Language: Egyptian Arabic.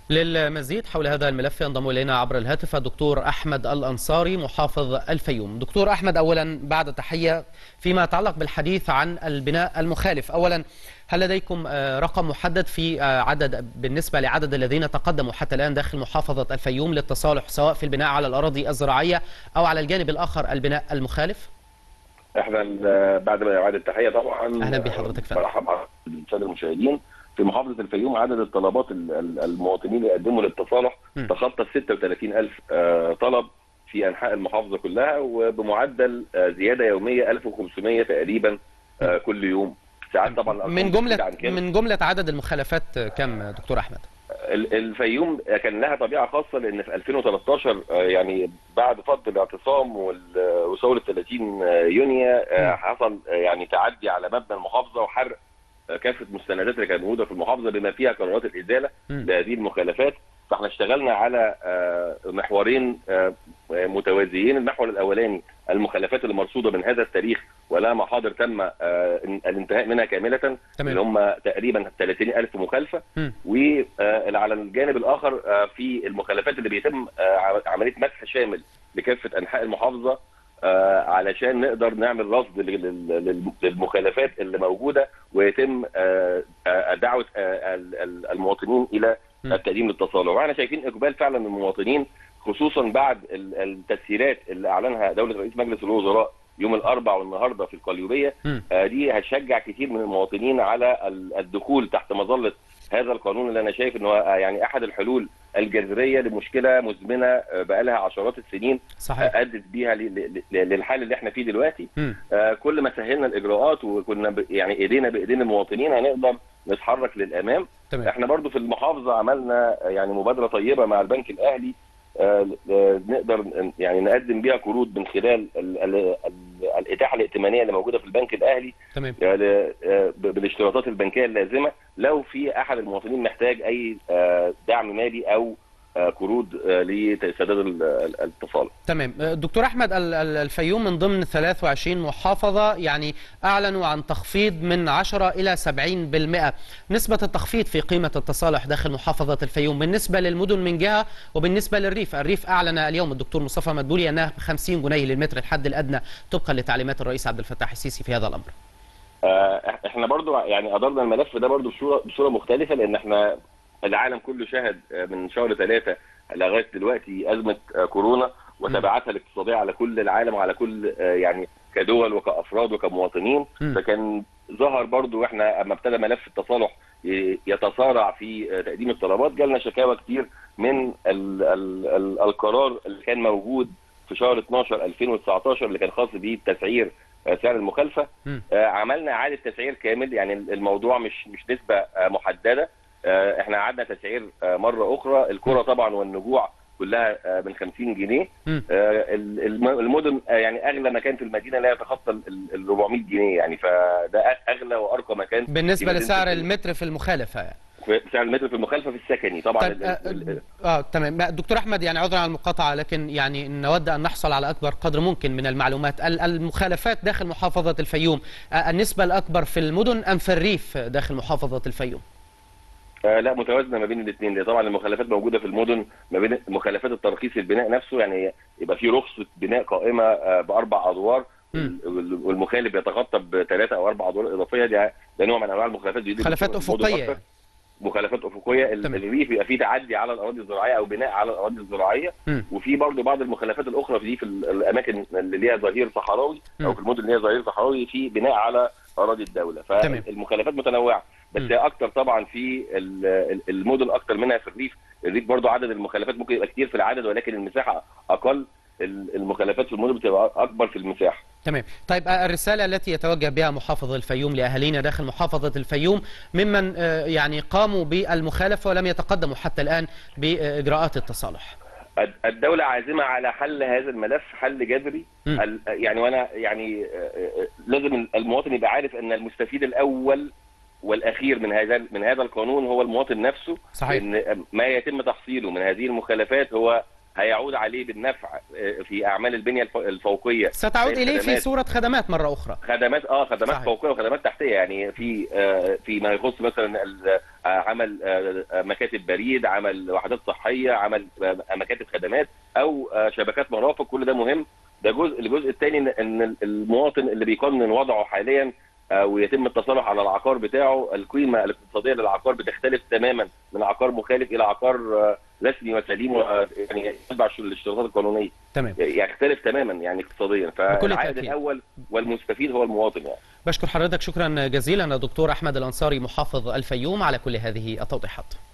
للمزيد حول هذا الملف ينضم الينا عبر الهاتف الدكتور احمد الانصاري محافظ الفيوم. دكتور احمد اولا بعد تحيه فيما يتعلق بالحديث عن البناء المخالف، اولا هل لديكم رقم محدد في عدد بالنسبه لعدد الذين تقدموا حتى الان داخل محافظه الفيوم للتصالح سواء في البناء على الاراضي الزراعيه او على الجانب الاخر البناء المخالف؟ احنا بعد ما اعاده التحيه طبعا اهلا بحضرتك فندم مرحبا بالساده المشاهدين في محافظه الفيوم عدد الطلبات المواطنين اللي قدموا للتصالح تخطى 36000 طلب في انحاء المحافظه كلها وبمعدل زياده يوميه 1500 تقريبا كل يوم ساعات طبعا من جمله من جمله عدد المخالفات كم دكتور احمد؟ الفيوم كان لها طبيعه خاصه لان في 2013 يعني بعد فض الاعتصام وثوره 30 يونيو حصل يعني تعدي على مبنى المحافظه وحرق كافه المستندات اللي كانت موجوده في المحافظه بما فيها قرارات الازاله لهذه المخالفات فاحنا اشتغلنا على محورين متوازيين المحور الاولاني المخالفات المرصوده من هذا التاريخ ولا محاضر تم الانتهاء منها كامله تمام. اللي هم تقريبا 30000 مخالفه وعلى الجانب الاخر في المخالفات اللي بيتم عمليه مسح شامل لكافه انحاء المحافظه علشان نقدر نعمل رصد للمخالفات اللي موجوده ويتم دعوه المواطنين الى التقديم للتصالح واحنا شايفين اقبال فعلا من المواطنين خصوصا بعد التسهيلات اللي اعلنها دوله رئيس مجلس الوزراء يوم الاربعاء والنهارده في القليوبيه آه دي هتشجع كتير من المواطنين على الدخول تحت مظله هذا القانون اللي انا شايف ان هو يعني احد الحلول الجذريه لمشكله مزمنه بقى لها عشرات السنين صحيح. ادت بيها للحال اللي احنا فيه دلوقتي آه كل ما سهلنا الاجراءات وكنا يعني ايدينا بايدين المواطنين هنقدر نتحرك للامام تمام. احنا برضو في المحافظه عملنا يعني مبادره طيبه مع البنك الاهلي آه نقدر يعني نقدم بيها قروض من خلال ال ال ال الاتاحه الائتمانيه اللي موجوده في البنك الاهلي تمام يعني بالاشتراطات البنكيه اللازمه لو في احد المواطنين محتاج اي دعم مالي او قروض لسداد التصالح. تمام، دكتور احمد الفيوم من ضمن 23 محافظه يعني اعلنوا عن تخفيض من 10 الى 70%، نسبه التخفيض في قيمه التصالح داخل محافظه الفيوم بالنسبه للمدن من جهه وبالنسبه للريف، الريف اعلن اليوم الدكتور مصطفى مدبولي انها ب 50 جنيه للمتر الحد الادنى طبقا لتعليمات الرئيس عبد الفتاح السيسي في هذا الامر. احنا برضو يعني ادرنا الملف ده برضو بصوره بصوره مختلفه لان احنا العالم كله شهد من شهر ثلاثة لغايه دلوقتي ازمه كورونا وتبعاتها الاقتصاديه على كل العالم وعلى كل يعني كدول وكافراد وكمواطنين م. فكان ظهر برضو احنا اما ابتدى ملف التصالح يتسارع في تقديم الطلبات جالنا شكاوى كتير من ال ال ال القرار اللي كان موجود في شهر 12 2019 اللي كان خاص بتسعير سعر المخالفه م. عملنا اعاده تسعير كامل يعني الموضوع مش مش نسبه محدده احنا قعدنا تسعير مره اخرى الكره طبعا والنجوع كلها من 50 جنيه المدن يعني اغلى مكان في المدينه لا يتخطى ال 400 جنيه يعني فده اغلى وارقى مكان بالنسبه لسعر المتر في المخالفه يعني سعر المتر في المخالفه في السكني طبعا طيب ال اه تمام دكتور احمد يعني عذرا على المقاطعه لكن يعني نود ان نحصل على اكبر قدر ممكن من المعلومات المخالفات داخل محافظه الفيوم النسبه الاكبر في المدن ام في الريف داخل محافظه الفيوم؟ آه لا متوازنه ما بين الاثنين طبعا المخالفات موجوده في المدن ما بين مخالفات الترخيص البناء نفسه يعني يبقى في رخصه بناء قائمه آه باربع ادوار والمخالف يتخطى بثلاثه او اربع ادوار اضافيه دي ده نوع من انواع المخالفات دي مخالفات افقيه مخالفات افقيه الريف بيبقى فيه تعدي على الاراضي الزراعيه او بناء على الاراضي الزراعيه م. وفي برضه بعض المخالفات الاخرى دي في الاماكن اللي ليها ظهير صحراوي او في المدن اللي ليها ظهير صحراوي في بناء على اراضي الدوله فالمخالفات متنوعه بس هي اكتر طبعا في المدن اكتر منها في الريف الريف برضه عدد المخالفات ممكن يبقى كتير في العدد ولكن المساحه اقل المخالفات في المدن بتبقى اكبر في المساحه تمام طيب الرساله التي يتوجه بها محافظ الفيوم لاهالينا داخل محافظه الفيوم ممن يعني قاموا بالمخالفه ولم يتقدموا حتى الان باجراءات التصالح الدولة عازمة على حل هذا الملف حل جذري يعني وانا يعني لازم المواطن يبقى عارف ان المستفيد الاول والاخير من هذا من هذا القانون هو المواطن نفسه صحيح. ان ما يتم تحصيله من هذه المخالفات هو هيعود عليه بالنفع آه، في اعمال البنيه الف- الفوقيه ستعود زي اليه في الخدمات. صوره خدمات مره اخرى خدمات اه خدمات صحيح. فوقيه وخدمات تحتيه يعني في آه في ما يخص مثلا ال- آه، عمل آه، آه، مكاتب بريد عمل وحدات صحيه عمل آه، مكاتب خدمات او آه، شبكات مرافق كل ده مهم ده جزء الجزء الثاني ان إن المواطن اللي بيقنن وضعه حاليا آه، ويتم التصالح على العقار بتاعه القيمه الاقتصاديه للعقار بتختلف تماما من عقار مخالف الى عقار آه، رسمي وسليم و- يعني يتبع الاشتراطات القانونيه تمام يختلف تماما يعني اقتصاديا فالعائد تأكيد. الاول والمستفيد هو المواطن يعني بشكر حضرتك شكرا جزيلا دكتور احمد الانصاري محافظ الفيوم على كل هذه التوضيحات